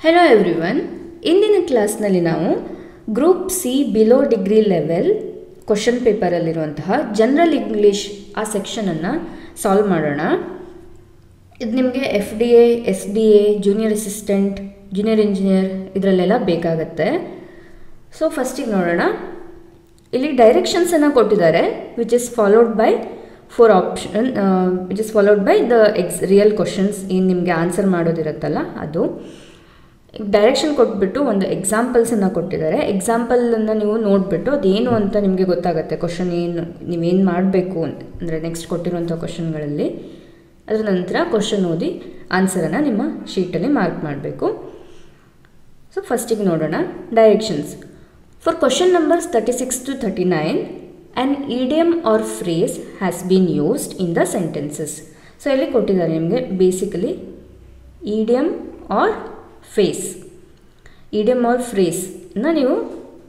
Hello everyone ಇಂದಿನ ಕ್ಲಾಸ್ನಲ್ಲಿ ನಾವು group C below degree level question ಪೇಪರಲ್ಲಿರುವಂತಹ ಜನರಲ್ ಇಂಗ್ಲೀಷ್ ಆ ಸೆಕ್ಷನನ್ನು ಸಾಲ್ವ್ ಮಾಡೋಣ ಇದು ನಿಮಗೆ F D A S D A junior assistant junior engineer ಇದರಲ್ಲೆಲ್ಲ ಬೇಕಾಗತ್ತೆ ಸೊ ಫಸ್ಟಿಗೆ ನೋಡೋಣ ಇಲ್ಲಿ ಡೈರೆಕ್ಷನ್ಸನ್ನು ಕೊಟ್ಟಿದ್ದಾರೆ which is followed by four option which is followed by the ex real questions ಏನು ನಿಮಗೆ ಆನ್ಸರ್ ಮಾಡೋದಿರುತ್ತಲ್ಲ ಅದು ಡೈರೆಕ್ಷನ್ ಕೊಟ್ಬಿಟ್ಟು ಒಂದು ಎಕ್ಸಾಂಪಲ್ಸನ್ನು ಕೊಟ್ಟಿದ್ದಾರೆ ಎಕ್ಸಾಂಪಲನ್ನು ನೀವು ನೋಡಿಬಿಟ್ಟು ಅದೇನು ಅಂತ ನಿಮಗೆ ಗೊತ್ತಾಗುತ್ತೆ ಕ್ವಶನ್ ಏನು ನೀವೇನು ಮಾಡಬೇಕು ಅಂದರೆ ನೆಕ್ಸ್ಟ್ ಕೊಟ್ಟಿರುವಂಥ ಕ್ವಶನ್ಗಳಲ್ಲಿ ಅದರ ನಂತರ ಕ್ವಶನ್ ಓದಿ ಆನ್ಸರನ್ನು ನಿಮ್ಮ ಶೀಟಲ್ಲಿ ಮಾರ್ಕ್ ಮಾಡಬೇಕು ಸೊ ಫಸ್ಟಿಗೆ ನೋಡೋಣ directions for question numbers thirty six to thirty nine an idiom or phrase has been used in the sentences so ಇಲ್ಲಿ ಕೊಟ್ಟಿದ್ದಾರೆ ನಿಮಗೆ basically idiom or phrase idiom or ಫ್ರೇಸ್ನ ನೀವು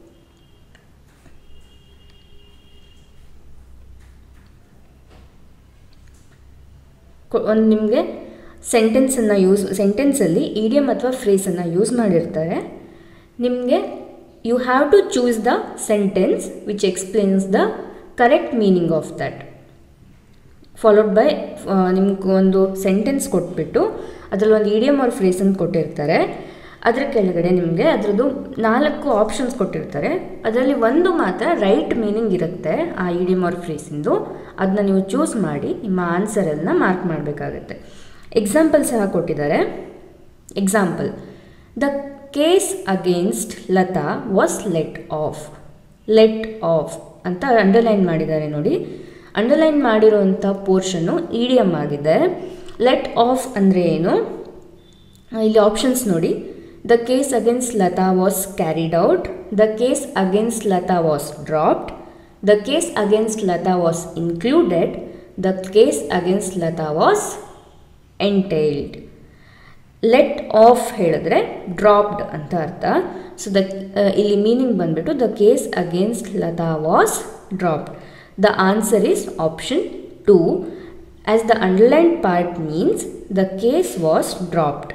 ಒಂದು ನಿಮಗೆ ಸೆಂಟೆನ್ಸನ್ನು ಯೂಸ್ ಸೆಂಟೆನ್ಸಲ್ಲಿ ಇಡಿಯಮ್ ಅಥವಾ ಫ್ರೇಸನ್ನು ಯೂಸ್ ಮಾಡಿರ್ತಾರೆ ನಿಮಗೆ you have to choose the sentence which explains the correct meaning of that followed by ನಿಮ್ಗೆ ಒಂದು ಸೆಂಟೆನ್ಸ್ ಕೊಟ್ಬಿಟ್ಟು ಅದರಲ್ಲಿ ಒಂದು ಇಡಿಯಮ್ ಅವ್ರ ಫ್ರೇಸನ್ನು ಕೊಟ್ಟಿರ್ತಾರೆ ಅದರ ಕೆಳಗಡೆ ನಿಮಗೆ ಅದರದ್ದು ನಾಲ್ಕು ಆಪ್ಷನ್ಸ್ ಕೊಟ್ಟಿರ್ತಾರೆ ಅದರಲ್ಲಿ ಒಂದು ಮಾತ್ರ ರೈಟ್ ಮೀನಿಂಗ್ ಇರುತ್ತೆ ಆ ಇಡಿಯಮ್ ಅವ್ರ ಫ್ರೇಸಿಂದು ಅದನ್ನ ನೀವು ಚೂಸ್ ಮಾಡಿ ನಿಮ್ಮ ಆನ್ಸರನ್ನು ಮಾರ್ಕ್ ಮಾಡಬೇಕಾಗತ್ತೆ ಎಕ್ಸಾಂಪಲ್ ಸಹ ಕೊಟ್ಟಿದ್ದಾರೆ example the case against Latha was let off let off ಅಂತ ಅಂಡರ್ಲೈನ್ ಮಾಡಿದ್ದಾರೆ ನೋಡಿ ಅಂಡರ್ಲೈನ್ ಮಾಡಿರೋವಂಥ ಪೋರ್ಷನ್ನು ಇಡಿಯಮ್ ಆಗಿದೆ ಲೆಟ್ ಆಫ್ ಅಂದರೆ ಏನು ಇಲ್ಲಿ ಆಪ್ಷನ್ಸ್ ನೋಡಿ the case against Latha was carried out the case against Latha was dropped the case against Latha was included the case against Latha was entailed let off ಹೇಳಿದ್ರೆ ಡ್ರಾಪ್ಡ್ ಅಂತ ಅರ್ಥ ಸೊ ದ ಇಲ್ಲಿ ಮೀನಿಂಗ್ ಬಂದ್ಬಿಟ್ಟು the case against Latha was dropped the answer is option two as the underline part means the case was dropped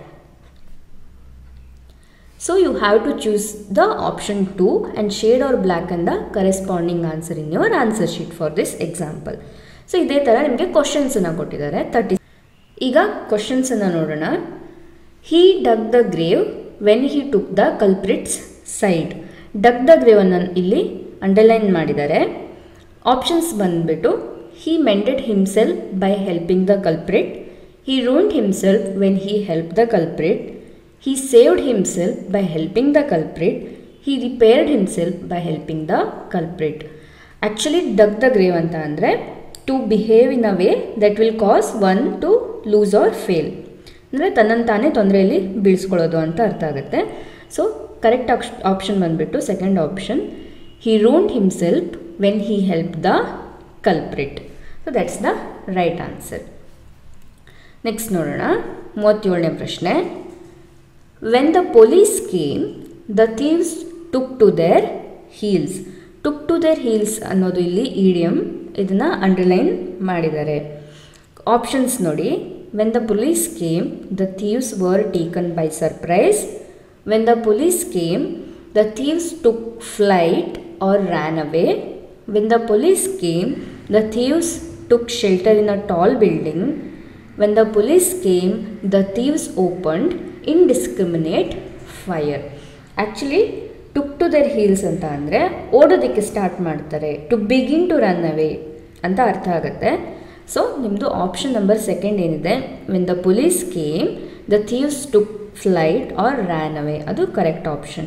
so you have to choose the option two and shade or black and the corresponding answer in your answer sheet for this example so ಇದೇ ಥರ ನಿಮಗೆ ಕ್ವಶನ್ಸನ್ನು ಕೊಟ್ಟಿದ್ದಾರೆ thirty ಈಗ ಕ್ವಶನ್ಸನ್ನು ನೋಡೋಣ he dug the grave when he took the culprit's side dug the ಗ್ರೇವನ್ನು ಇಲ್ಲಿ ಅಂಡರ್ಲೈನ್ ಮಾಡಿದ್ದಾರೆ ಆಪ್ಷನ್ಸ್ ಬಂದುಬಿಟ್ಟು he mended himself by helping the culprit he ruined himself when he help the culprit he saved himself by helping the culprit he repaired himself by helping the culprit actually dug the grave ಅಂತ ಅಂದರೆ to behave in a way that will cause one to lose or fail ಅಂದರೆ ತನ್ನನ್ನು ತಾನೇ ತೊಂದರೆಯಲ್ಲಿ ಬೀಳಿಸ್ಕೊಳ್ಳೋದು ಅಂತ ಅರ್ಥ ಆಗುತ್ತೆ ಸೊ ಕರೆಕ್ಟ್ ಆಪ್ಷನ್ ಬಂದುಬಿಟ್ಟು second option he ruined himself when he help the culprit so that's the right answer next ನೋಡೋಣ ಮೂವತ್ತೇಳನೇ ಪ್ರಶ್ನೆ when the police came the thieves took to their heels took to their heels ಅನ್ನೋದು ಇಲ್ಲಿ idiom ಇದನ್ನು underline ಮಾಡಿದ್ದಾರೆ options ನೋಡಿ when the police came the thieves were taken by surprise when the police came the thieves took flight or ran away when the police came the thieves took shelter in a tall building when the police came the thieves opened indiscriminate fire actually took to their heels ಅಂತ ಅಂದರೆ ಓಡೋದಕ್ಕೆ start ಮಾಡ್ತಾರೆ to begin to run away ಅಂತ ಅರ್ಥ ಆಗುತ್ತೆ so ನಿಮ್ಮದು option number second ಏನಿದೆ when the police came the thieves took flight or ran away ಅದು ಕರೆಕ್ಟ್ ಆಪ್ಷನ್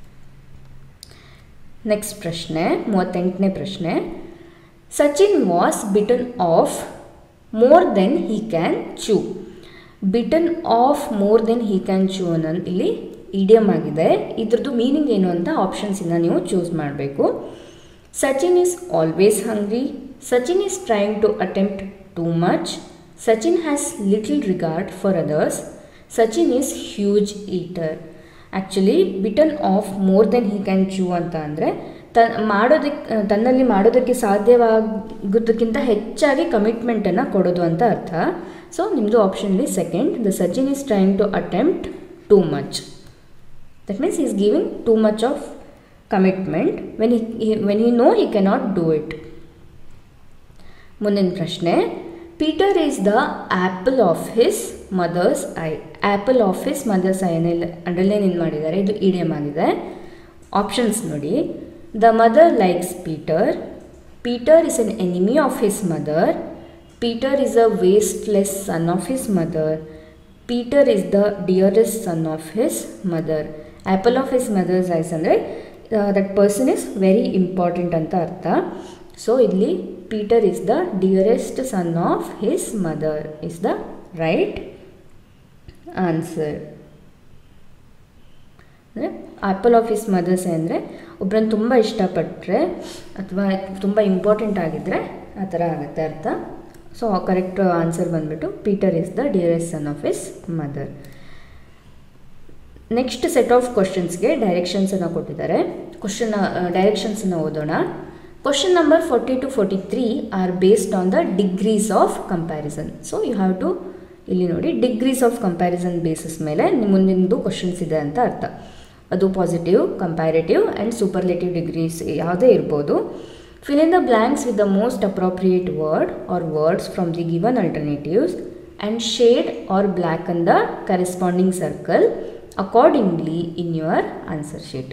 ನೆಕ್ಸ್ಟ್ ಪ್ರಶ್ನೆ ಮೂವತ್ತೆಂಟನೇ ಪ್ರಶ್ನೆ Sachin was bitten off more than he can chew bitten off more than he can chew ಅನ್ನೋ ಇಲ್ಲಿ idiom ಆಗಿದೆ ಇದ್ರದ್ದು meaning ಏನು ಅಂತ ಆಪ್ಷನ್ಸಿಂದ ನೀವು ಚೂಸ್ ಮಾಡಬೇಕು Sachin is always hungry Sachin is trying to attempt too much Sachin has little regard for others Sachin is huge eater actually bitten off more than he can chew ಅಂತ ಅಂದರೆ ತ ಮಾಡೋದಕ್ಕೆ ತನ್ನಲ್ಲಿ ಮಾಡೋದಕ್ಕೆ ಸಾಧ್ಯವಾಗೋದಕ್ಕಿಂತ ಹೆಚ್ಚಾಗಿ ಕಮಿಟ್ಮೆಂಟನ್ನು ಕೊಡೋದು ಅಂತ ಅರ್ಥ ಸೊ ನಿಮ್ಮದು ಆಪ್ಷನ್ಲಿ second the Sachin is trying to attempt too much that means is giving too much of commitment when he when he know he cannot do it ಮುಂದಿನ ಪ್ರಶ್ನೆ Peter is the apple of his mother's eye apple of his mother's eye ಅನ್ನೆಲ್ಲ underline ಏನು ಮಾಡಿದ್ದಾರೆ ಇದು idiom ಆಗಿದೆ options ನೋಡಿ the mother likes Peter Peter is an enemy of his mother Peter is a ವೇಸ್ಟ್ಲೆಸ್ sun of his mother Peter is the dearest son of his mother apple of his mother's eyes ಅಂದರೆ that person is very important ಅಂತ ಅರ್ಥ so ಇಲ್ಲಿ Peter is the dearest son of his mother is the right answer ಅಂದರೆ apple of his mother's ಅಂದರೆ ಒಬ್ಬರನ್ನು ತುಂಬ ಇಷ್ಟಪಟ್ಟರೆ ಅಥವಾ ತುಂಬ ಇಂಪಾರ್ಟೆಂಟ್ ಆಗಿದ್ದರೆ ಆ ಥರ ಆಗುತ್ತೆ ಅರ್ಥ ಸೊ ಕರೆಕ್ಟ್ ಆನ್ಸರ್ ಬಂದುಬಿಟ್ಟು Peter is the dearest son of his mother next set of ಕ್ವಶನ್ಸ್ಗೆ ಡೈರೆಕ್ಷನ್ಸನ್ನು ಕೊಟ್ಟಿದ್ದಾರೆ ಕ್ವಶನ್ ಡೈರೆಕ್ಷನ್ಸನ್ನು ಓದೋಣ question number forty two forty three are based on the degrees of comparison so you have to ಇಲ್ಲಿ ನೋಡಿ degrees of comparison basis ಮೇಲೆ ನಿಮ್ಮ ಮುಂದಿನದು ಕ್ವಶನ್ಸ್ ಇದೆ ಅಂತ ಅರ್ಥ ಅದು positive comparative and superlative degrees ಯಾವುದೇ ಇರ್ಬೋದು fill in the blanks with the most appropriate word or words from the given alternatives and shade or black on the corresponding circle accordingly in your answer sheet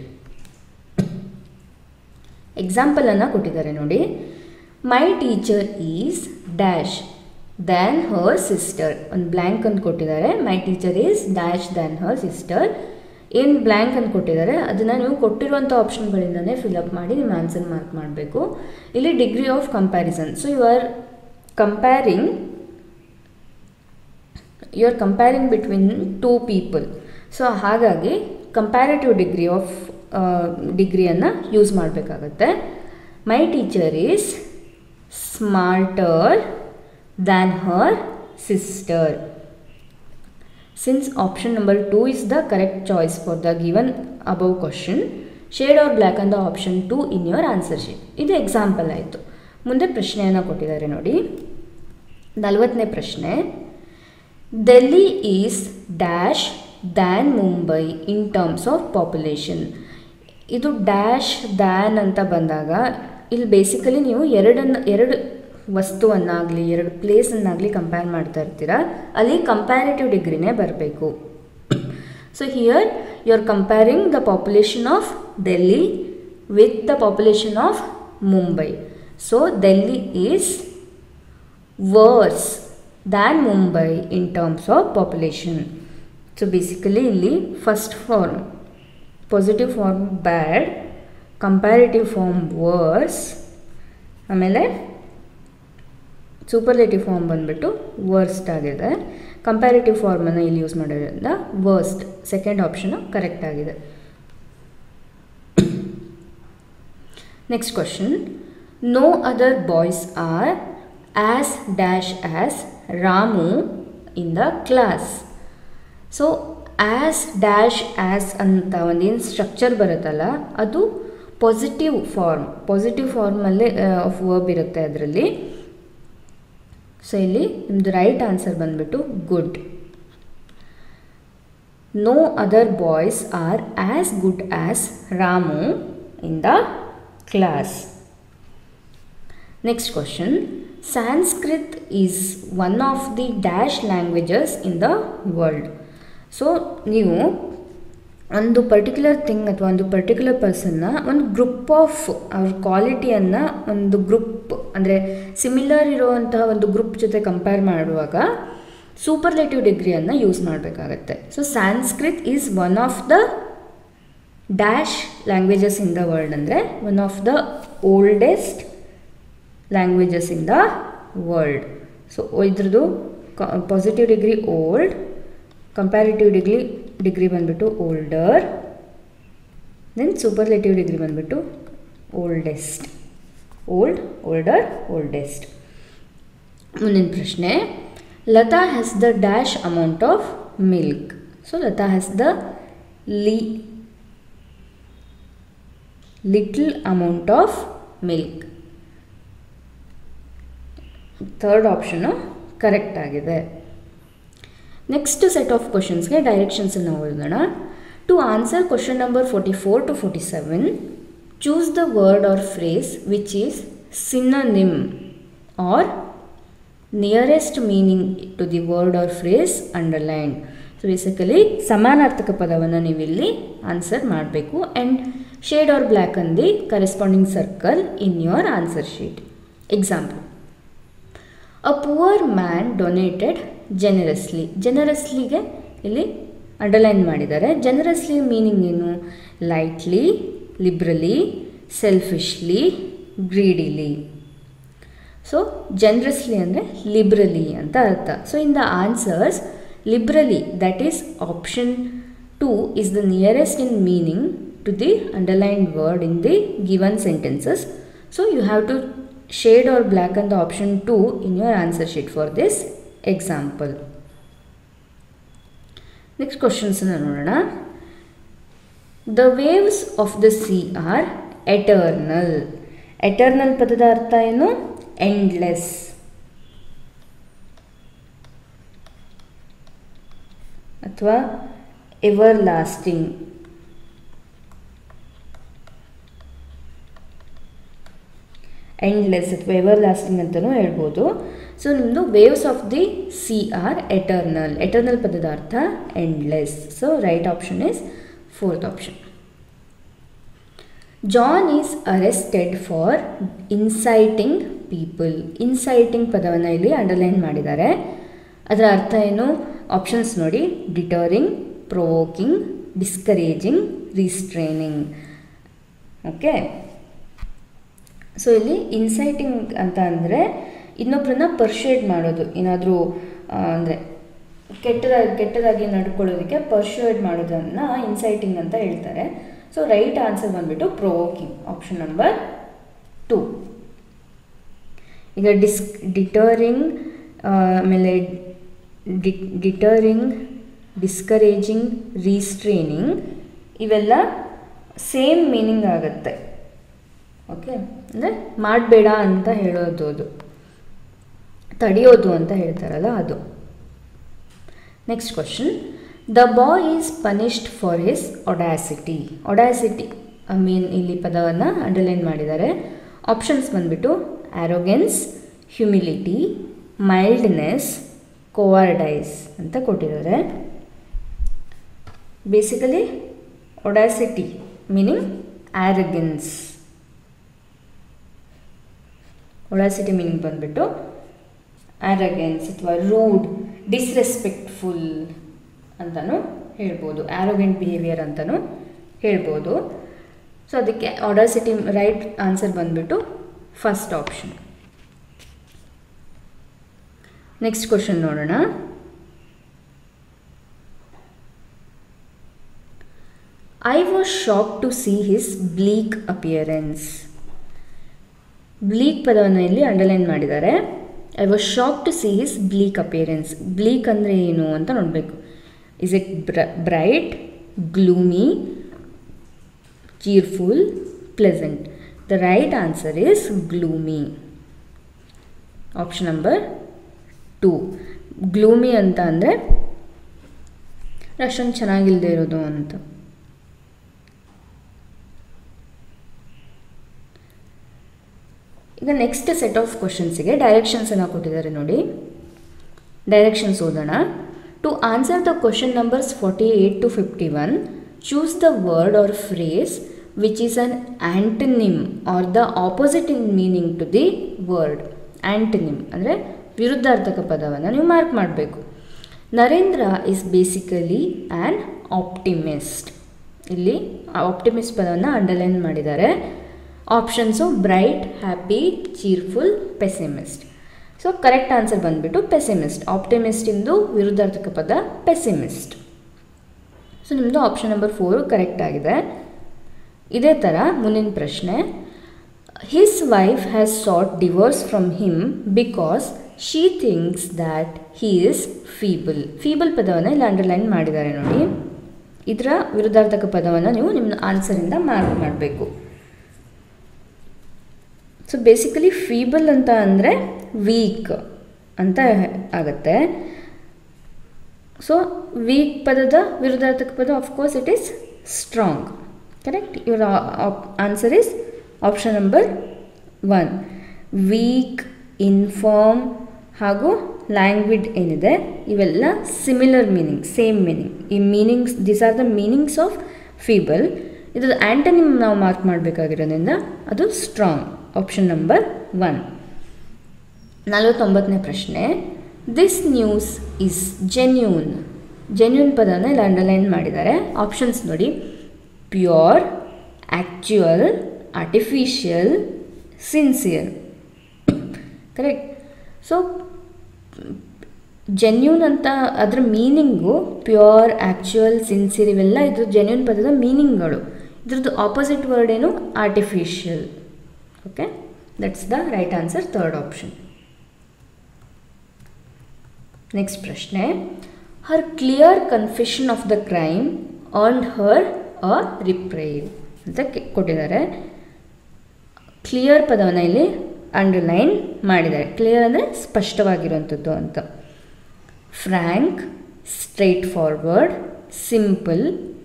ಎಕ್ಸಾಂಪಲನ್ನು ಕೊಟ್ಟಿದ್ದಾರೆ ನೋಡಿ my teacher is dash than her sister ಒಂದು blank ಅಂತ ಕೊಟ್ಟಿದ್ದಾರೆ my teacher is dash than her sister ಏನು blank ಅಂತ ಕೊಟ್ಟಿದ್ದಾರೆ ಅದನ್ನು ನೀವು ಕೊಟ್ಟಿರುವಂಥ ಆಪ್ಷನ್ಗಳಿಂದನೇ ಫಿಲಪ್ ಮಾಡಿ ನಿಮ್ಮ ಆನ್ಸರ್ ಮಾರ್ಕ್ ಮಾಡಬೇಕು ಇಲ್ಲಿ degree of comparison so you are comparing you are comparing between two people so ಹಾಗಾಗಿ ಕಂಪ್ಯಾರಿಟಿವ್ ಡಿಗ್ರಿ ಆಫ್ ಡಿಗ್ರಿಯನ್ನು ಯೂಸ್ ಮಾಡಬೇಕಾಗತ್ತೆ my teacher is smarter than her sister since option number two is the correct choice for the given above question shade or black and option two in your answer sheet ಇದು ಎಕ್ಸಾಂಪಲ್ ಆಯಿತು ಮುಂದೆ ಪ್ರಶ್ನೆಯನ್ನು ಕೊಟ್ಟಿದ್ದಾರೆ ನೋಡಿ ನಲವತ್ತನೇ ಪ್ರಶ್ನೆ Delhi is dash than Mumbai in terms of population ಇದು ಡ್ಯಾಶ್ ದ್ಯಾನ್ ಅಂತ ಬಂದಾಗ ಇಲ್ಲಿ ಬೇಸಿಕಲಿ ನೀವು ಎರಡನ್ನು ಎರಡು ವಸ್ತುವನ್ನಾಗಲಿ ಎರಡು ಪ್ಲೇಸನ್ನಾಗಲಿ ಕಂಪೇರ್ ಮಾಡ್ತಾ ಇರ್ತೀರಾ ಅಲ್ಲಿ ಕಂಪ್ಯಾರಿಟಿವ್ ಡಿಗ್ರಿನೇ ಬರಬೇಕು so here you are comparing the population of Delhi with the population of Mumbai so Delhi is worse than Mumbai in terms of population so basically ಇಲ್ಲಿ first form positive form bad comparative form worse ಆಮೇಲೆ superlative form ಬಂದುಬಿಟ್ಟು worst ಆಗಿದೆ comparative ಫಾರ್ಮನ್ನು ಇಲ್ಲಿ use ಮಾಡೋದ್ರಿಂದ worst second option correct ಆಗಿದೆ next question no other boys are as dash as Ramu in the class so as dash as ಅಂತ ಒಂದೇನು structure ಬರುತ್ತಲ್ಲ ಅದು ಪಾಸಿಟಿವ್ ಫಾರ್ಮ್ ಪಾಸಿಟಿವ್ ಫಾರ್ಮಲ್ಲೇ ಆಫ್ ವರ್ಬ್ ಇರುತ್ತೆ ಅದರಲ್ಲಿ ಸೊ ಇಲ್ಲಿ ನಿಮ್ಮದು ರೈಟ್ ಆನ್ಸರ್ ಬಂದ್ಬಿಟ್ಟು good no other boys are as good as Ramu in the class next question Sanskrit is one of the dash languages in the world so ನೀವು ಒಂದು ಪರ್ಟಿಕ್ಯುಲರ್ ಥಿಂಗ್ ಅಥವಾ ಒಂದು ಪರ್ಟಿಕ್ಯುಲರ್ ಪರ್ಸನ್ನ ಒಂದು ಗ್ರೂಪ್ ಆಫ್ ಅವ್ರ ಕ್ವಾಲಿಟಿಯನ್ನು ಒಂದು ಗ್ರೂಪ್ ಅಂದರೆ similar ಇರುವಂತಹ ಒಂದು ಗ್ರೂಪ್ ಜೊತೆ ಕಂಪೇರ್ ಮಾಡುವಾಗ ಸೂಪರ್ಲೇಟಿವ್ ಡಿಗ್ರಿಯನ್ನು ಯೂಸ್ ಮಾಡಬೇಕಾಗತ್ತೆ so Sanskrit is one of the dash languages in the world ಅಂದರೆ one of the oldest languages in the world so ಇದ್ರದ್ದು positive degree old comparative degree degree ಬಂದುಬಿಟ್ಟು ಓಲ್ಡರ್ ದೆನ್ ಸೂಪರ್ಲೇಟಿವ್ ಡಿಗ್ರಿ ಬಂದುಬಿಟ್ಟು oldest old older oldest ಮುಂದಿನ ಪ್ರಶ್ನೆ Lata has the dash amount of milk so Lata has the ಲಿ little amount of milk third option correct ಆಗಿದೆ next set of ಕ್ವಶನ್ಸ್ಗೆ ಡೈರೆಕ್ಷನ್ಸನ್ನು ಓದೋಣ to answer question number forty four to forty seven choose the word or phrase which is synonym or nearest meaning to the word or phrase underline so basically ಸಮಾನಾರ್ಥಕ ಪದವನ್ನು ನೀವು ಇಲ್ಲಿ answer ಮಾಡಬೇಕು and shade or black on the corresponding circle in your answer sheet example a poor man donated generously ಜನರಸ್ಲಿಗೆ ಇಲ್ಲಿ underline ಮಾಡಿದ್ದಾರೆ generously meaning ಏನು lightly liberally selfishly greedily so generously ಅಂದರೆ ಲಿಬ್ರಲಿ ಅಂತ ಅರ್ಥ so in the answers liberally that is option two is the nearest in meaning to the underlined word in the given sentences so you have to shade or blacken the option 2 in your answer sheet for this example. Next ಕ್ವಶನ್ಸನ್ನು ನೋಡೋಣ the waves of the sea are eternal eternal ಪದದ ಅರ್ಥ ಏನು endless ಅಥವಾ everlasting endless ಅಥವಾ everlasting ಅಂತಲೂ ಹೇಳ್ಬೋದು ಸೊ ನಿಮ್ಮದು waves of the sea are eternal eternal ಪದದ ಅರ್ಥ endless so right option is fourth option John is arrested for inciting people inciting ಪದವನ್ನು ಇಲ್ಲಿ ಅಂಡರ್ಲೈನ್ ಮಾಡಿದ್ದಾರೆ ಅದರ ಅರ್ಥ ಏನು ಆಪ್ಷನ್ಸ್ ನೋಡಿ deterring provoking discouraging restraining okay so ಇಲ್ಲಿ ಇನ್ಸೈಟಿಂಗ್ ಅಂತ ಅಂದರೆ ಇನ್ನೊಬ್ಬರನ್ನ ಪರ್ಶೇಡ್ ಮಾಡೋದು ಏನಾದರೂ ಅಂದರೆ ಕೆಟ್ಟದಾಗಿ ಕೆಟ್ಟದಾಗಿ ನಡ್ಕೊಳ್ಳೋದಕ್ಕೆ ಪರ್ಶೇಡ್ ಮಾಡೋದನ್ನು ಇನ್ಸೈಟಿಂಗ್ ಅಂತ ಹೇಳ್ತಾರೆ ಸೊ ರೈಟ್ ಆನ್ಸರ್ ಬಂದುಬಿಟ್ಟು ಪ್ರೊವೋಕಿಂಗ್ ಆಪ್ಷನ್ ನಂಬರ್ ಟು ಈಗ ಡಿಸ್ ಡಿಟರಿಂಗ್ ಆಮೇಲೆ ಡಿ ಡಿಟರಿಂಗ್ ಡಿಸ್ಕರೇಜಿಂಗ್ ರೀಸ್ಟ್ರೇನಿಂಗ್ ಇವೆಲ್ಲ ಸೇಮ್ ಮೀನಿಂಗ್ ಆಗುತ್ತೆ ಓಕೆ ಅಂದರೆ ಮಾಡಬೇಡ ಅಂತ ಹೇಳೋದು ಅದು ತಡೆಯೋದು ಅಂತ ಹೇಳ್ತಾರಲ್ಲ ಅದು next question the boy is punished for his audacity audacity I mean ಇಲ್ಲಿ ಪದವನ್ನು ಅಂಡರ್ಲೈನ್ ಮಾಡಿದ್ದಾರೆ ಆಪ್ಷನ್ಸ್ ಬಂದುಬಿಟ್ಟು ಆ್ಯರೋಗೆನ್ಸ್ ಹ್ಯುಮಿಲಿಟಿ ಮೈಲ್ಡ್ನೆಸ್ ಕೋವಾರ್ಡೈಸ್ ಅಂತ ಕೊಟ್ಟಿದ್ದಾರೆ basically audacity meaning arrogance audacity meaning ಬಂದುಬಿಟ್ಟು ಆ್ಯರಗೆನ್ಸ್ ಅಥವಾ ರೂಡ್ ಡಿಸ್ರೆಸ್ಪೆಕ್ಟ್ಫುಲ್ ಅಂತಲೂ ಹೇಳ್ಬೋದು ಆ್ಯರೋಗೆಂಟ್ ಬಿಹೇವಿಯರ್ ಅಂತಲೂ ಹೇಳ್ಬೋದು ಸೊ ಅದಕ್ಕೆ ಒಡಾಸಿಟಿ ರೈಟ್ ಆನ್ಸರ್ ಬಂದುಬಿಟ್ಟು ಫಸ್ಟ್ ಆಪ್ಷನ್ ನೆಕ್ಸ್ಟ್ ಕ್ವಶನ್ ನೋಡೋಣ I was shock to see his bleak appearance bleak ಪದವನ್ನು ಇಲ್ಲಿ ಅಂಡರ್ಲೈನ್ ಮಾಡಿದ್ದಾರೆ I was shock to see his bleak appearance bleak ಅಂದರೆ ಏನು ಅಂತ ನೋಡಬೇಕು ಇಸ್ ಇಟ್ ಬ್ರ bright gloomy cheerful pleasant the right answer is gloomy option number two gloomy ಅಂತ ಅಂದರೆ ಅಷ್ಟೊಂದು ಚೆನ್ನಾಗಿಲ್ಲದೆ ಇರೋದು ಅಂತ ಈಗ ನೆಕ್ಸ್ಟ್ ಸೆಟ್ ಆಫ್ ಕ್ವಶನ್ಸಿಗೆ ಡೈರೆಕ್ಷನ್ಸನ್ನು ಕೊಟ್ಟಿದ್ದಾರೆ ನೋಡಿ ಡೈರೆಕ್ಷನ್ಸ್ ಓದೋಣ to answer the question numbers forty eight to fifty one choose the word or phrase which is an antonym or the opposite in meaning to the word antonym ಅಂದರೆ ವಿರುದ್ಧಾರ್ಥಕ ಪದವನ್ನು ನೀವು mark ಮಾಡಬೇಕು Narendra is basically an optimist ಇಲ್ಲಿ optimist ಪದವನ್ನು underline ಮಾಡಿದ್ದಾರೆ options bright happy cheerful pessimist so correct answer ಬಂದುಬಿಟ್ಟು pessimist ಆಪ್ಟಿಮಿಸ್ಟಿಂದು ವಿರುದ್ಧಾರ್ಥಕ ಪದ ಪೆಸಿಮಿಸ್ಟ್ ಸೊ ನಿಮ್ಮದು ಆಪ್ಷನ್ ನಂಬರ್ ಫೋರು ಕರೆಕ್ಟ್ ಆಗಿದೆ ಇದೇ ಥರ ಮುಂದಿನ ಪ್ರಶ್ನೆ his wife has sought divorce from him because she thinks that he is feeble feeble ಪದವನ್ನು ಇಲ್ಲಿ ಅಂಡರ್ಲೈನ್ ಮಾಡಿದ್ದಾರೆ ನೋಡಿ ಇದರ ವಿರುದ್ಧಾರ್ಥಕ ಪದವನ್ನು ನೀವು ನಿಮ್ಮ ಆನ್ಸರಿಂದ ಮಾರ್ಕ್ ಮಾಡಬೇಕು ಸೊ ಬೇಸಿಕಲಿ ಫೀಬಲ್ ಅಂತ ಅಂದರೆ ವೀಕ್ ಅಂತ ಆಗುತ್ತೆ ಸೊ ವೀಕ್ ಪದದ ವಿರುದ್ಧಾರ್ಥಕ ಪದ of course it is strong correct ಇವರ answer is option number one weak infirm ಹಾಗೂ ಲ್ಯಾಂಗ್ವಿಡ್ ಏನಿದೆ ಇವೆಲ್ಲ ಸಿಮಿಲರ್ ಮೀನಿಂಗ್ ಸೇಮ್ ಮೀನಿಂಗ್ ಈ meanings these are the meanings of feeble ಇದು ಆ್ಯಂಟನಿಮ್ ನಾವು ಮಾರ್ಕ್ ಮಾಡಬೇಕಾಗಿರೋದ್ರಿಂದ ಅದು ಸ್ಟ್ರಾಂಗ್ ಆಪ್ಷನ್ ನಂಬರ್ ಒನ್ ನಲವತ್ತೊಂಬತ್ತನೇ ಪ್ರಶ್ನೆ this news is genuine genuine ಪದನ ಇಲ್ಲಿ ಅಂಡರ್ಲೈನ್ ಮಾಡಿದ್ದಾರೆ ಆಪ್ಷನ್ಸ್ ನೋಡಿ pure actual artificial sincere correct so genuine ಅಂತ ಅದರ ಮೀನಿಂಗು ಪ್ಯೂರ್ ಆ್ಯಕ್ಚುಯಲ್ ಸಿನ್ಸಿಯರ್ ಇವೆಲ್ಲ ಇದು ಜೆನ್ಯೂನ್ ಪದದ ಮೀನಿಂಗ್ಗಳು ಇದ್ರದ್ದು ಆಪೋಸಿಟ್ ವರ್ಡ್ ಏನು artificial okay that's the right answer third option next ಪ್ರಶ್ನೆ her clear confession of the crime earned her a reprieve ಅಂತ ಕೊಟ್ಟಿದ್ದಾರೆ ಕ್ಲಿಯರ್ ಪದವನ್ನು ಇಲ್ಲಿ ಅಂಡರ್ಲೈನ್ ಮಾಡಿದ್ದಾರೆ ಕ್ಲಿಯರ್ ಅಂದರೆ ಸ್ಪಷ್ಟವಾಗಿರುವಂಥದ್ದು ಅಂತ frank straightforward simple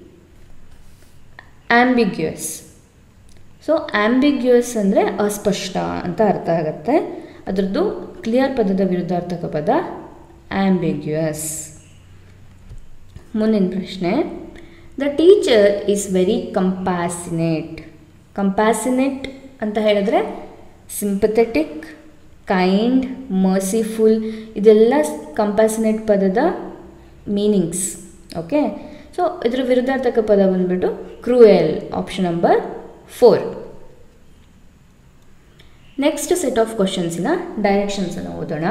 ambiguous so ambiguous ಅಂದರೆ ಅಸ್ಪಷ್ಟ ಅಂತ ಅರ್ಥ ಆಗುತ್ತೆ ಅದರದ್ದು ಕ್ಲಿಯರ್ ಪದದ ವಿರುದ್ಧಾರ್ಥಕ ಪದ ಆ್ಯಂಬಿಗ್ಯೂಯಸ್ ಮುಂದಿನ ಪ್ರಶ್ನೆ the teacher is very compassionate compassionate ಅಂತ ಹೇಳಿದ್ರೆ ಸಿಂಪಥೆಟಿಕ್ ಕೈಂಡ್ ಮರ್ಸಿಫುಲ್ ಇದೆಲ್ಲ ಕಂಪ್ಯಾಸಿನೇಟ್ ಪದದ ಮೀನಿಂಗ್ಸ್ ಓಕೆ ಸೊ ಇದರ ವಿರುದ್ಧಾರ್ಥಕ ಪದ ಬಂದ್ಬಿಟ್ಟು cruel option number four next set of ಕ್ವಶನ್ಸಿನ ಡೈರೆಕ್ಷನ್ಸನ್ನು ಓದೋಣ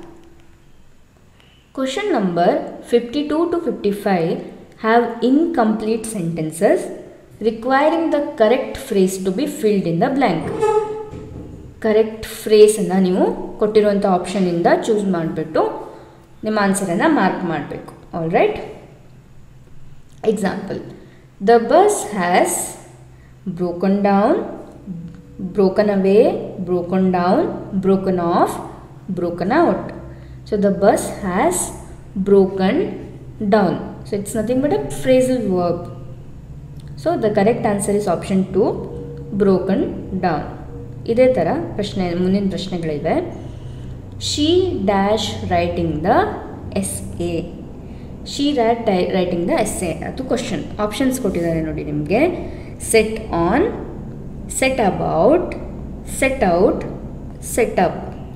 question number fifty two to fifty five have incomplete sentences requiring the correct phrase to be filled in the blank correct ಫ್ರೇಸನ್ನು ನೀವು ಕೊಟ್ಟಿರುವಂಥ ಆಪ್ಷನಿಂದ ಚೂಸ್ ಮಾಡಿಬಿಟ್ಟು ನಿಮ್ಮ ಆನ್ಸರನ್ನು ಮಾರ್ಕ್ ಮಾಡಬೇಕು all right example the bus has broken down broken away broken down broken off broken out so the bus has broken down so it's nothing but a phrasal verb so the correct answer is option two broken down ಇದೇ ಥರ ಪ್ರಶ್ನೆ ಮುಂದಿನ ಪ್ರಶ್ನೆಗಳಿವೆ she dash writing the essay she ರ್ಯಾಟ್ ಡೈ writing the essay ಅದು question options ಕೊಟ್ಟಿದ್ದಾರೆ ನೋಡಿ ನಿಮಗೆ set on set about set out set up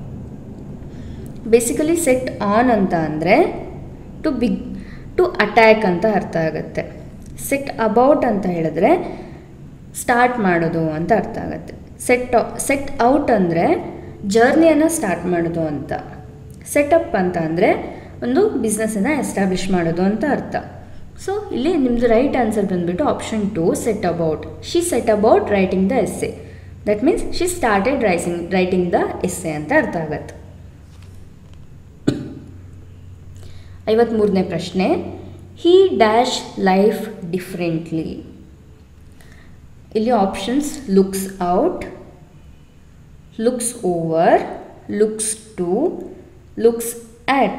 basically set on ಅಂತ ಅಂದರೆ ಟು ಬಿಗ್ ಟು ಅಟ್ಯಾಕ್ ಅಂತ ಅರ್ಥ ಆಗುತ್ತೆ ಸೆಟ್ ಅಬೌಟ್ ಅಂತ ಹೇಳಿದ್ರೆ ಸ್ಟಾರ್ಟ್ ಮಾಡೋದು ಅಂತ ಅರ್ಥ ಆಗುತ್ತೆ ಸೆಟ್ ಸೆಟ್ ಔಟ್ ಅಂದರೆ ಜರ್ನಿಯನ್ನು ಸ್ಟಾರ್ಟ್ ಮಾಡೋದು ಅಂತ ಸೆಟಪ್ ಅಂತ ಅಂದರೆ ಒಂದು ಬಿಸ್ನೆಸ್ಸನ್ನು ಎಸ್ಟಾಬ್ಲಿಷ್ ಮಾಡೋದು ಅಂತ ಅರ್ಥ ಸೊ ಇಲ್ಲಿ ನಿಮ್ಮದು ರೈಟ್ ಆನ್ಸರ್ ಬಂದುಬಿಟ್ಟು option two set about she set about writing the essay that means she started rising writing the essay ಅಂತ ಅರ್ಥ ಆಗತ್ತೆ ಐವತ್ತ್ಮೂರನೇ ಪ್ರಶ್ನೆ ಹೀ ಡ್ಯಾಶ್ ಲೈಫ್ ಡಿಫ್ರೆಂಟ್ಲಿ ಇಲ್ಲಿ options looks out looks over looks to looks at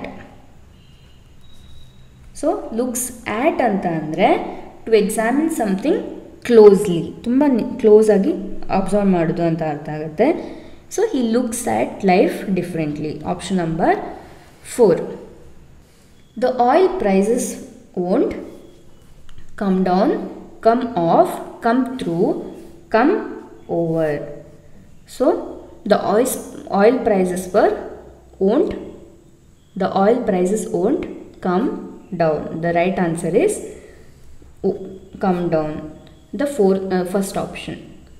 so looks at ಅಂತ ಅಂದರೆ to examine something closely ತುಂಬ close ಆಗಿ ಅಬ್ಸರ್ವ್ ಮಾಡೋದು ಅಂತ ಅರ್ಥ ಆಗುತ್ತೆ so he looks at life differently option number four the oil prices won't come down come off come through come over so the oils oil prices per won't the oil prices won't come down the right answer is o, come down the fourth uh, first option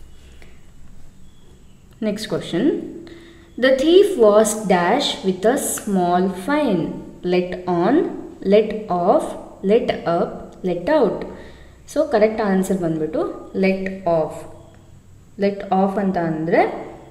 next question the thief was dash with a small fine let on let off let up let out so correct answer ಬಂದ್ಬಿಟ್ಟು let off let off ಅಂತ ಅಂದರೆ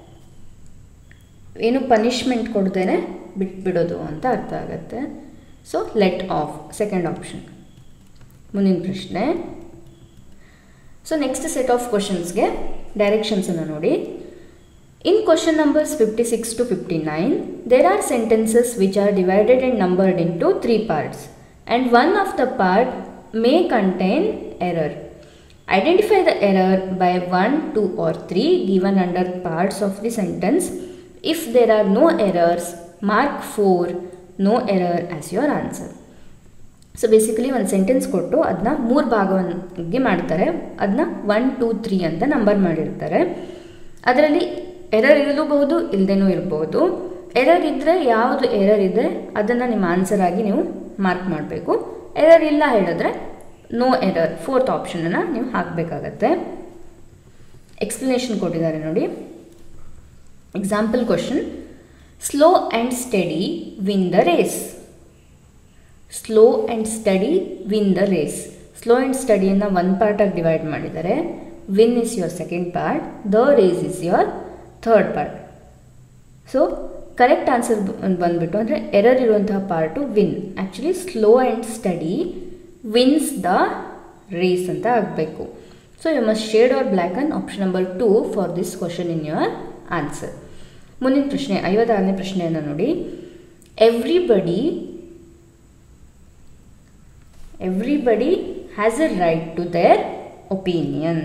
ಏನು punishment ಕೊಡ್ದೇನೆ ಬಿಟ್ಬಿಡೋದು ಅಂತ ಅರ್ಥ ಆಗುತ್ತೆ so let off second option ಮುಂದಿನ ಪ್ರಶ್ನೆ ಸೊ ನೆಕ್ಸ್ಟ್ ಸೆಟ್ ಆಫ್ ಕ್ವಶನ್ಸ್ಗೆ ಡೈರೆಕ್ಷನ್ಸನ್ನು ನೋಡಿ in question numbers fifty six to fifty nine there are sentences which are divided and numbered into three parts and one of the part may contain error identify the error by one two R three given under parts of the sentence if there are no errors mark four no error as your answer so basically ಒಂದು sentence ಕೊಟ್ಟು ಅದನ್ನ ಮೂರು ಭಾಗವಾಗಿ ಮಾಡ್ತಾರೆ ಅದನ್ನ one two three ಅಂತ number ಮಾಡಿರ್ತಾರೆ ಅದರಲ್ಲಿ ಎರರ್ ಇರಲೂಬಹುದು ಇಲ್ಲದೇನೂ ಇರ್ಬೋದು ಎರರ್ ಇದ್ದರೆ ಯಾವುದು ಎರರ್ ಇದೆ ಅದನ್ನು ನಿಮ್ಮ ಆನ್ಸರ್ ಆಗಿ ನೀವು ಮಾರ್ಕ್ ಮಾಡಬೇಕು ಎರರ್ ಇಲ್ಲ ಹೇಳಿದ್ರೆ ನೋ ಎರರ್ ಫೋರ್ತ್ ಆಪ್ಷನನ್ನು ನೀವು ಹಾಕಬೇಕಾಗತ್ತೆ ಎಕ್ಸ್ಪ್ಲನೇಷನ್ ಕೊಟ್ಟಿದ್ದಾರೆ ನೋಡಿ example question slow and steady win the race slow and steady win the race slow and ಸ್ಟಡಿಯನ್ನು ಒನ್ ಪಾರ್ಟಾಗಿ ಡಿವೈಡ್ ಮಾಡಿದ್ದಾರೆ win is your second part the race is your third part so correct answer ಬಂದುಬಿಟ್ಟು ಅಂದರೆ error ಇರುವಂತಹ part win actually slow and steady wins the race ಅಂತ ಆಗಬೇಕು so you must shade or black on option number two for this question in your answer ಮುಂದಿನ ಪ್ರಶ್ನೆ ಐವತ್ತಾರನೇ ಪ್ರಶ್ನೆಯನ್ನು ನೋಡಿ everybody everybody has a right to their opinion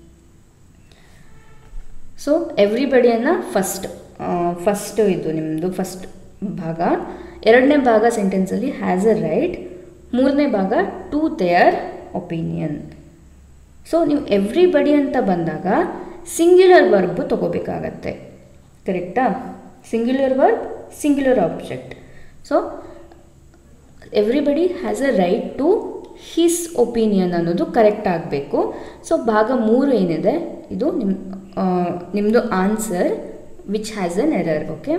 so ಎವ್ರಿಬಡಿಯನ್ನು first first ಇದು ನಿಮ್ಮದು ಫಸ್ಟ್ ಭಾಗ ಎರಡನೇ ಭಾಗ ಸೆಂಟೆನ್ಸಲ್ಲಿ ಹ್ಯಾಸ್ ಎ ರೈಟ್ ಮೂರನೇ ಭಾಗ ಟು ದೇಯರ್ ಒಪಿನಿಯನ್ ಸೊ ನೀವು ಎವ್ರಿಬಡಿ ಅಂತ ಬಂದಾಗ ಸಿಂಗ್ಯುಲರ್ ವರ್ಬ್ ತಗೋಬೇಕಾಗತ್ತೆ ಕರೆಕ್ಟಾ singular verb singular object so everybody has a right to his opinion ಅನ್ನೋದು ಕರೆಕ್ಟ್ ಆಗಬೇಕು ಸೊ ಭಾಗ ಮೂರು ಏನಿದೆ ಇದು ನಿಮ್ಮ ನಿಮ್ಮದು answer which has an error okay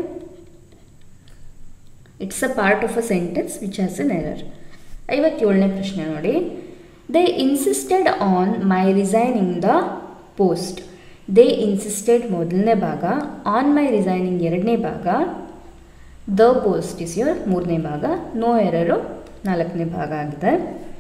it's a part of a sentence which has an error ಐವತ್ತೇಳನೇ ಪ್ರಶ್ನೆ ನೋಡಿ they insisted on my resigning the post they insisted ಮೊದಲನೇ ಭಾಗ ಆನ್ ಮೈ ರಿಸೈನಿಂಗ್ ಎರಡನೇ ಭಾಗ ದ ಪೋಸ್ಟ್ ಇಸ್ ಯೋರ್ ಮೂರನೇ ಭಾಗ no ಎರರು ನಾಲ್ಕನೇ ಭಾಗ ಆಗಿದೆ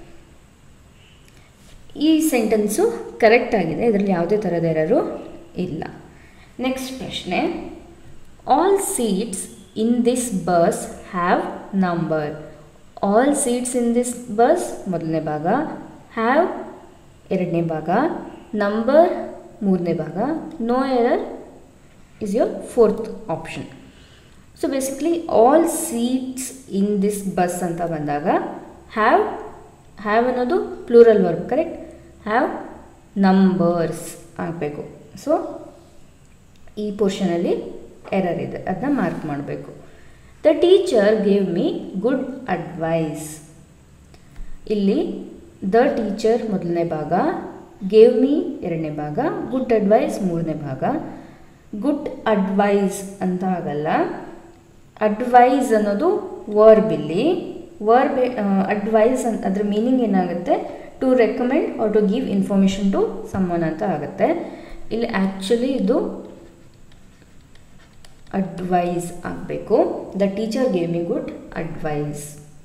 ಈ ಸೆಂಟೆನ್ಸು ಕರೆಕ್ಟ್ ಆಗಿದೆ ಇದರಲ್ಲಿ ಯಾವುದೇ ಥರದ ಎರರು ಇಲ್ಲ ನೆಕ್ಸ್ಟ್ ಪ್ರಶ್ನೆ all seats in this bus have number all seats in this bus ಮೊದಲನೇ ಭಾಗ ಹ್ಯಾವ್ ಎರಡನೇ ಭಾಗ ನಂಬರ್ ಮೂರನೇ ಭಾಗ no error is your fourth option so basically all seats in this bus ಅಂತ ಬಂದಾಗ ಹ್ಯಾವ್ ಹ್ಯಾವ್ ಅನ್ನೋದು plural verb correct have numbers ಆಗಬೇಕು ಸೊ ಈ ಪೋರ್ಷನಲ್ಲಿ ಎರರ್ ಇದೆ ಅದನ್ನ ಮಾರ್ಕ್ ಮಾಡಬೇಕು the teacher gave me good advice ಇಲ್ಲಿ ದ ಟೀಚರ್ ಮೊದಲನೇ ಭಾಗ ಗೇವ್ ಮೀ ಎರಡನೇ ಭಾಗ ಗುಡ್ ಅಡ್ವೈಸ್ ಮೂರನೇ ಭಾಗ ಗುಡ್ ಅಡ್ವೈಸ್ ಅಂತ ಆಗಲ್ಲ ಅಡ್ವೈಸ್ ಅನ್ನೋದು ವರ್ಬ್ ಇಲ್ಲಿ ವರ್ಬ್ ಅಡ್ವೈಸ್ ಅಂತ ಅದ್ರ ಮೀನಿಂಗ್ ಏನಾಗುತ್ತೆ to recommend or to give information to summon ಅಂತ ಆಗುತ್ತೆ ಇಲ್ಲಿ ಆ್ಯಕ್ಚುಲಿ ಇದು ಅಡ್ವೈಸ್ ಆಗಬೇಕು the teacher gave me good advice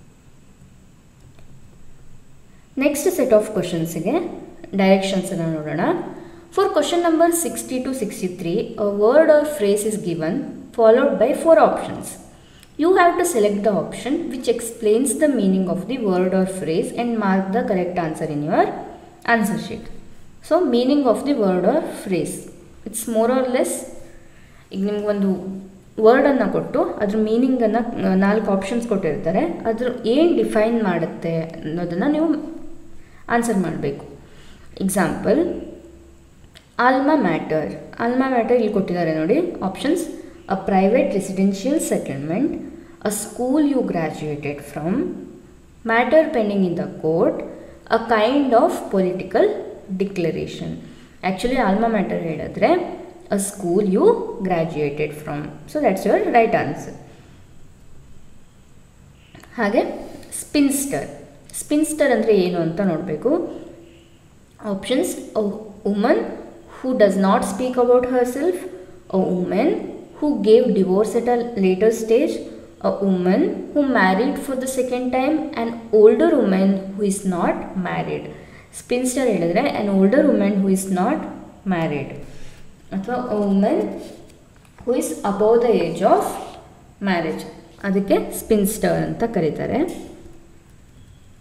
next set of ಕ್ವಶನ್ಸಿಗೆ ಡೈರೆಕ್ಷನ್ಸನ್ನು ನೋಡೋಣ for question number sixty two sixty three a word or phrase is given followed by four options You have to select the option which explains the meaning of the word or phrase and mark the correct answer in your answer sheet. So, meaning of the word or phrase. It's more or less ಈಗ ನಿಮ್ಗೊಂದು ವರ್ಡನ್ನು ಕೊಟ್ಟು ಅದ್ರ ಮೀನಿಂಗನ್ನು ನಾಲ್ಕು options ಕೊಟ್ಟಿರ್ತಾರೆ ಅದ್ರ ಏನು define ಮಾಡುತ್ತೆ ಅನ್ನೋದನ್ನು ನೀವು ಆನ್ಸರ್ ಮಾಡಬೇಕು example alma mater alma mater ಇಲ್ಲಿ ಕೊಟ್ಟಿದ್ದಾರೆ ನೋಡಿ options a private residential settlement, a school you graduated from, matter pending in the court, a kind of political declaration. Actually, alma mater ಹೇಳಿದ್ರೆ a school you graduated from. So that's your right answer. ಹಾಗೆ ಸ್ಪಿನ್ಸ್ಟರ್ ಸ್ಪಿನ್ಸ್ಟರ್ ಅಂದರೆ ಏನು ಅಂತ ನೋಡಬೇಕು options a woman who does not speak about herself a women who gave divorce at a later stage, a woman who married for the second time, an older woman who is not married. Spinster ಹೇಳಿದ್ರೆ an older women who is not married ಅಥವಾ women who is above the age of marriage ಅದಕ್ಕೆ spinster ಅಂತ ಕರೀತಾರೆ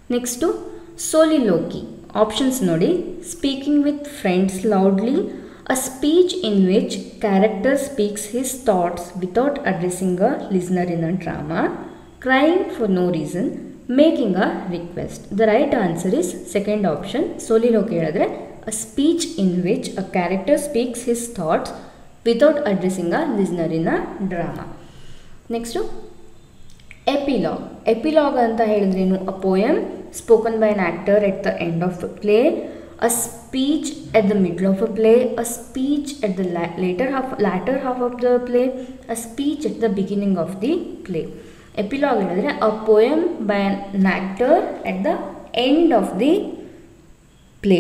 next soliloquy options ನೋಡಿ speaking with friends loudly a speech in which character speaks his thoughts without addressing a listener in a drama crying for no reason making a request the right answer is second option soliloquy ಹೇಳಿದ್ರೆ a speech in which a character speaks his thoughts without addressing a listener in a drama next epilogue epilogue ಅಂತ ಹೇಳಿದ್ರೇನು a poem spoken by an actor at the end of a play a speech at the middle of a play a speech at the later half latter half of the play a speech at the beginning of the play epilogue ಹೇಳಿದ್ರೆ a poem by an actor at the end of the play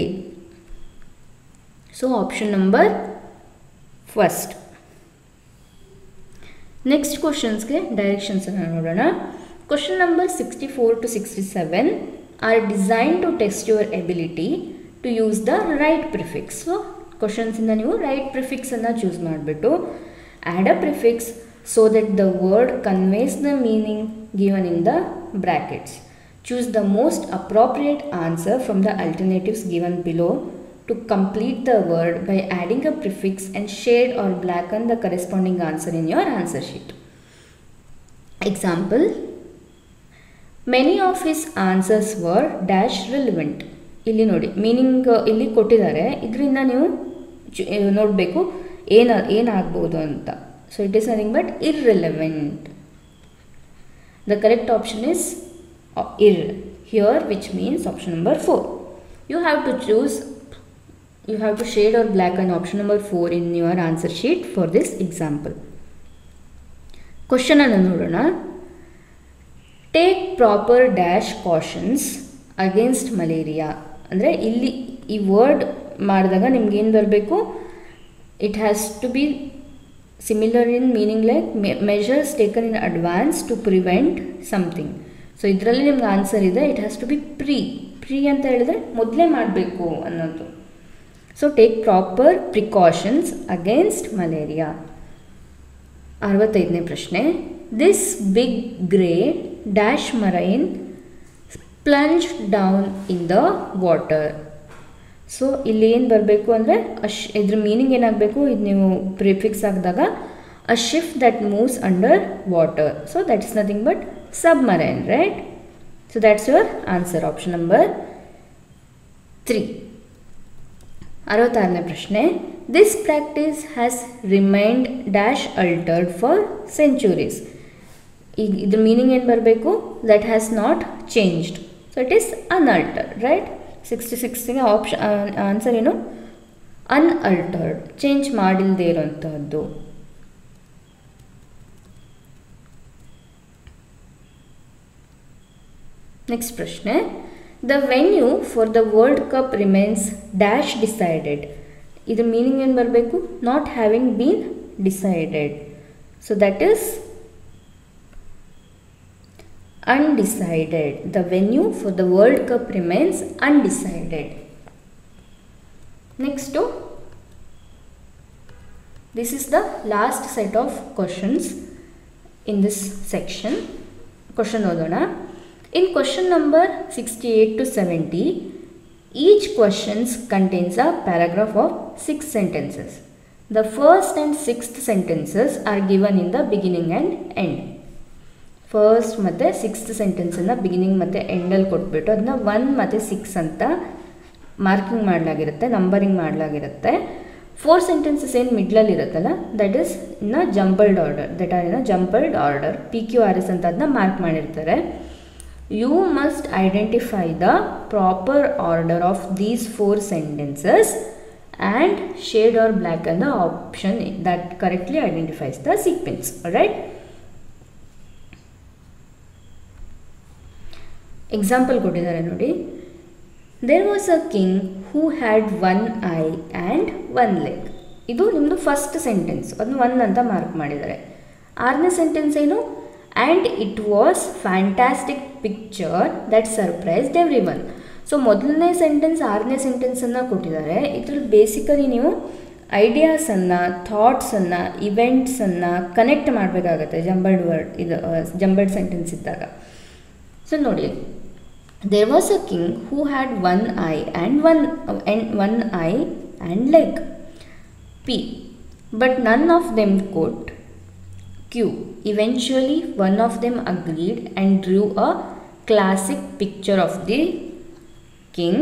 so option number first next ಕ್ವಶನ್ಸ್ಗೆ ಡೈರೆಕ್ಷನ್ಸನ್ನು ನೋಡೋಣ question number sixty four to sixty seven are design to test your ability to use the right prefix so ಕ್ವಶನ್ಸಿಂದ ನೀವು right ಪ್ರಿಫಿಕ್ಸನ್ನು choose ಮಾಡಿಬಿಟ್ಟು add a prefix so that the word conveys the meaning given in the brackets choose the most appropriate answer from the alternatives given below to complete the word by adding a prefix and shade or blacken the corresponding answer in your answer sheet. Example Many of his answers were dash relevant. ಇಲ್ಲಿ ನೋಡಿ meaning ಇಲ್ಲಿ ಕೊಟ್ಟಿದ್ದಾರೆ ಇದರಿಂದ ನೀವು ನೋಡಬೇಕು ಏನ ಏನಾಗ್ಬೋದು ಅಂತ so it is nothing but irrelevant the correct option is ir here which means option number four you have to choose you have to shade or blacken option number 4 in your answer sheet for this example. Question ಅನ್ನು ನೋಡೋಣ take proper dash cautions against malaria ಅಂದರೆ ಇಲ್ಲಿ ಈ word ಮಾಡಿದಾಗ ನಿಮ್ಗೆ ಏನು ಬರಬೇಕು it has to be similar in meaning like measures taken in advance to prevent something so ಇದರಲ್ಲಿ ನಿಮ್ಗೆ ಆನ್ಸರ್ ಇದೆ it has to be pre pre ಅಂತ ಹೇಳಿದ್ರೆ ಮೊದಲೇ ಮಾಡಬೇಕು ಅನ್ನೋದು so take proper precautions against malaria ಅರವತ್ತೈದನೇ ಪ್ರಶ್ನೆ this big grey dash marine plunge down in the water so ಇಲ್ಲಿ ಏನು ಬರಬೇಕು ಅಂದರೆ ಅಶ್ ಇದ್ರ ಮೀನಿಂಗ್ ಏನಾಗಬೇಕು ಇದು ನೀವು ಪ್ರಿಫಿಕ್ಸ್ ಹಾಕಿದಾಗ a shift that moves underwater so that is nothing but submarine right so that's your answer option number three ಅರವತ್ತಾರನೇ ಪ್ರಶ್ನೆ this practice has remained dash altered for centuries ಈಗ ಇದ್ರ ಮೀನಿಂಗ್ ಏನು ಬರಬೇಕು that has not changed so it is unaltered right sixty ಸಿಕ್ಸ್ಗೆ option answer ಏನು unaltered change ಮಾಡಿಲ್ಲದೆ ಇರೋಂಥದ್ದು ನೆಕ್ಸ್ಟ್ ಪ್ರಶ್ನೆ the venue for the world cup remains dash decided ಇದ್ರ ಮೀನಿಂಗ್ ಏನು ಬರಬೇಕು not having been decided so that is undecided the venue for the world cup remains undecided next this is the last set of questions in this section question ಓದೋಣ In question number 68 to 70, each questions contains a paragraph of 6 sentences. The first and sixth sentences are given in the beginning and end. First ಮತ್ತು sixth ಸೆಂಟೆನ್ಸನ್ನು beginning ಮತ್ತು ಎಂಡಲ್ಲಿ ಕೊಟ್ಬಿಟ್ಟು ಅದನ್ನ one ಮತ್ತು six ಅಂತ marking ಮಾಡಲಾಗಿರುತ್ತೆ ನಂಬರಿಂಗ್ ಮಾಡಲಾಗಿರುತ್ತೆ ಫೋರ್ ಸೆಂಟೆನ್ಸಸ್ ಏನು ಮಿಡ್ಲಲ್ಲಿ ಇರುತ್ತಲ್ಲ that is in jumbled order that are in jumbled order P Q R S ಅಂತ ಅದನ್ನ ಮಾರ್ಕ್ ಮಾಡಿರ್ತಾರೆ you must identify the proper order of these four sentences and shade or blacken the option that correctly identifies the sequence alright example ಕೊಟ್ಟಿದ್ದಾರೆ ನೋಡಿ there was a king who had one eye and one leg ಇದು ನಿಮ್ಮದು first sentence ಅದನ್ನು one ಅಂತ mark ಮಾಡಿದ್ದಾರೆ ಆರನೇ sentence ಏನು and it was fantastic picture that surprised every so ಮೊದಲನೇ ಸೆಂಟೆನ್ಸ್ ಆರನೇ ಸೆಂಟೆನ್ಸನ್ನು ಕೊಟ್ಟಿದ್ದಾರೆ ಇದ್ರಲ್ಲಿ ಬೇಸಿಕಲಿ ನೀವು ಐಡಿಯಾಸನ್ನು ಥಾಟ್ಸನ್ನು ಇವೆಂಟ್ಸನ್ನು ಕನೆಕ್ಟ್ ಮಾಡಬೇಕಾಗತ್ತೆ ಜಂಬಲ್ಡ್ ವರ್ಡ್ ಇದು ಜಂಬಲ್ಡ್ ಸೆಂಟೆನ್ಸ್ ಇದ್ದಾಗ ಸೊ ನೋಡಿ there was a king who had one eye and one and one eye and leg p but none of them could q eventually one of them agreed and drew a classic picture of the king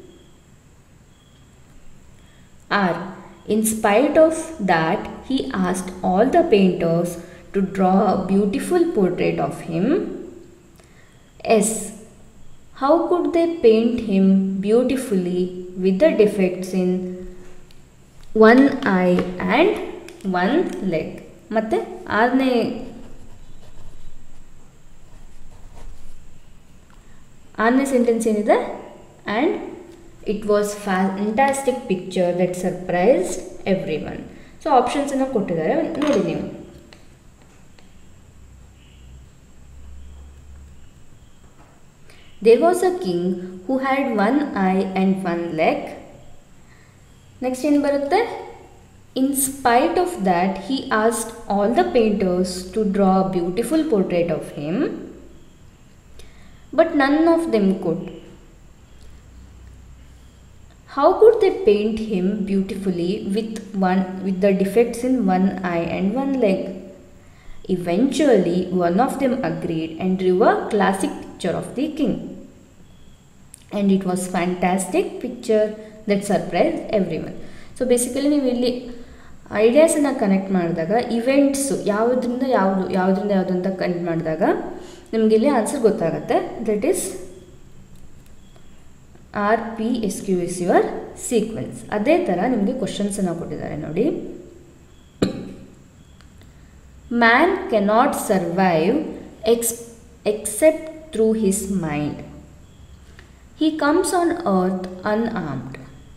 r in spite of that he asked all the painters to draw a beautiful portrait of him s how could they paint him beautifully with the defects in one eye and one leg ಮತ್ತು ಆರನೇ ಆರನೇ sentence ಏನಿದೆ and it was fantastic picture that surprised every so ಆಪ್ಷನ್ಸನ್ನು ಕೊಟ್ಟಿದ್ದಾರೆ ನೋಡಿ ನೀವು There was a king who had one eye and one leg. Next ಏನು ಬರುತ್ತೆ in spite of that he asked all the painters to draw a beautiful portrait of him but none of them could how could they paint him beautifully with one with the defects in one eye and one leg Eventually, one of them agreed and drew a classic picture of the king. And it was fantastic picture that surprised everyone. So basically ನೀವು ಇಲ್ಲಿ ಐಡಿಯಾಸನ್ನು connect ಮಾಡಿದಾಗ events ಯಾವುದರಿಂದ ಯಾವುದು ಯಾವುದರಿಂದ ಯಾವುದು ಅಂತ connect ಮಾಡಿದಾಗ ನಿಮಗೆ ಇಲ್ಲಿ ಆನ್ಸರ್ ಗೊತ್ತಾಗುತ್ತೆ that is R P S Q is your sequence ಅದೇ ಥರ ನಿಮಗೆ ಕ್ವಶನ್ಸನ್ನು ಕೊಟ್ಟಿದ್ದಾರೆ ನೋಡಿ Man cannot survive ex- except through his mind. He comes on earth unarmed.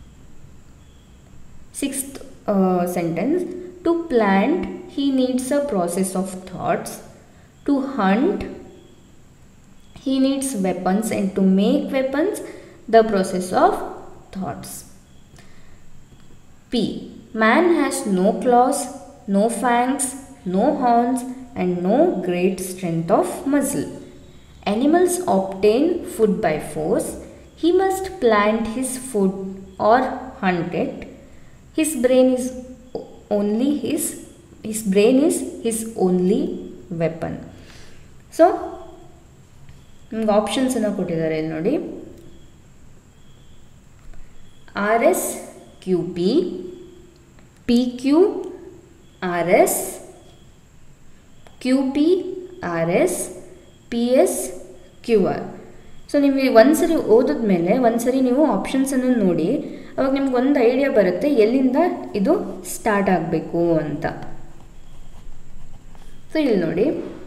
Sixth uh, sentence To plant, he needs a process of thoughts. To hunt, he needs weapons, and to make weapons, the process of thoughts. P. Man has no claws, no fangs, no horns, and no great strength of muscle. Animals obtain food by force. He must plant his food or hunt it. His brain is o- only his his brain is his only weapon. So ನಿಮ್ಗೆ ಆಪ್ಷನ್ಸನ್ನು ಕೊಟ್ಟಿದ್ದಾರೆ ಇಲ್ಲಿ ನೋಡಿ R S Q P P Q R S Q P R S P S Q R so ನೀವು ಒಂದು ಸರಿ ಓದಿದ್ಮೇಲೆ ಒಂದು ಸರಿ ನೀವು ಆಪ್ಷನ್ಸನ್ನು ನೋಡಿ ಅವಾಗ ನಿಮ್ಗೆ ಒಂದು ಐಡಿಯಾ ಬರುತ್ತೆ ಎಲ್ಲಿಂದ ಇದು ಸ್ಟಾರ್ಟ್ ಆಗಬೇಕು ಅಂತ ಸೊ ಇಲ್ಲಿ ನೋಡಿ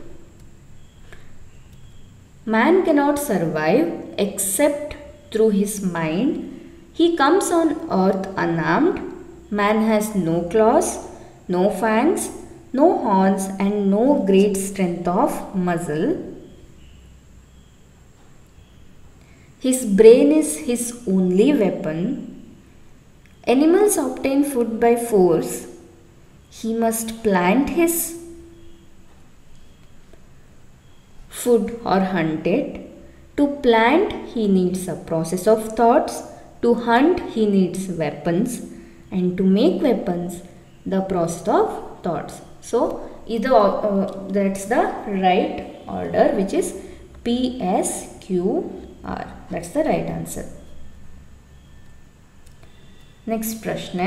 man cannot survive except through his mind he comes on earth unarmed man has no claws no fangs no horns and no great strength of muscle. His brain is his only weapon. Animals obtain food by force. He must plant his food or hunt it. To plant, he needs a process of thoughts. To hunt, he needs weapons. And to make weapons, the process of thoughts. So, either uh, that's the right order which is P S Q R. That's the right answer. Next ಪ್ರಶ್ನೆ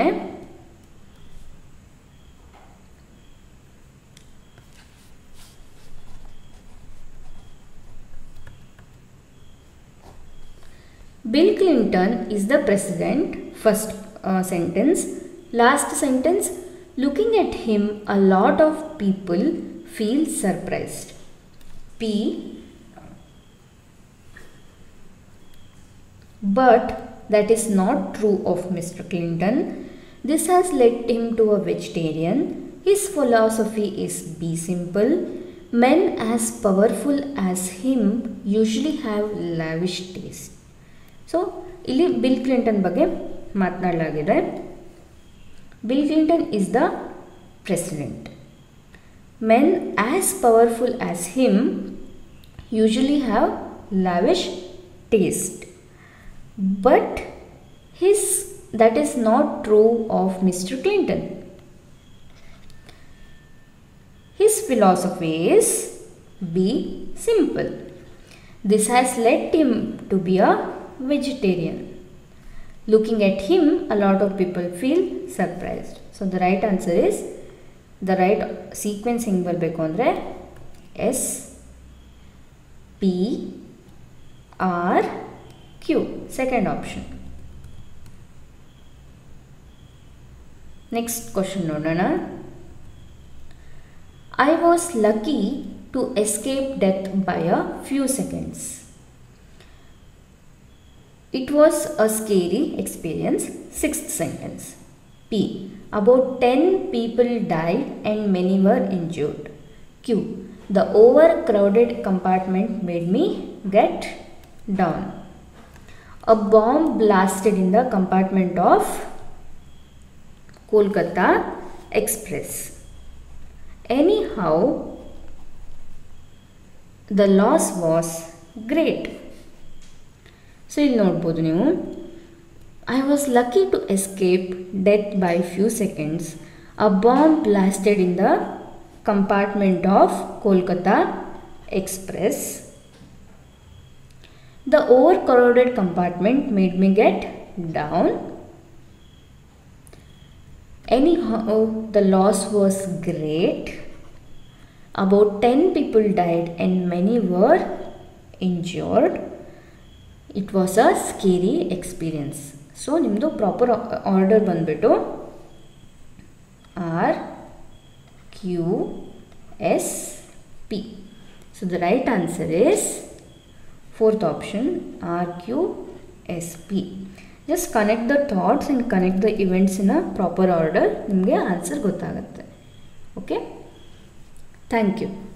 Bill Clinton is the president. First uh, sentence. Last sentence. Looking at him, a lot of people feel surprised. P. But that is not true of Mr. Clinton. This has led him to a vegetarian. His philosophy is be simple. Men as powerful as him usually have lavish taste. So ಇಲ್ಲಿ Bill Clinton ಬಗ್ಗೆ ಮಾತನಾಡಲಾಗಿದೆ Bill Clinton is the president men as powerful as him usually have lavish taste. But his that is not true of Mr. Clinton. His philosophy is be simple. This has led him to be a vegetarian. Looking at him, a lot of people feel surprised. So the right answer is the right sequence ಹಿಂಗೆ ಬರಬೇಕು ಅಂದರೆ S P R Q second option next question ನೋಡೋಣ I was lucky to escape death by a few seconds It was a scary experience. Sixth sentence. P. About 10 people died and many were injured. Q. The overcrowded compartment made me get down. A bomb blasted in the compartment of Kolkata Express. Anyhow, the loss was great. So ಇಲ್ಲಿ ನೋಡ್ಬೋದು ನೀವು I was lucky to escape death by few seconds a bomb blasted in the compartment of Kolkata express the overcrowded compartment made me get down anyhow the loss was great about ten people died and many were injured it was a scary experience so ನಿಮ್ಮದು proper order ಬಂದುಬಿಟ್ಟು R Q S P so the right answer is fourth option R Q S P just connect the thoughts and connect the events in a proper order ನಿಮಗೆ answer ಗೊತ್ತಾಗುತ್ತೆ okay thank you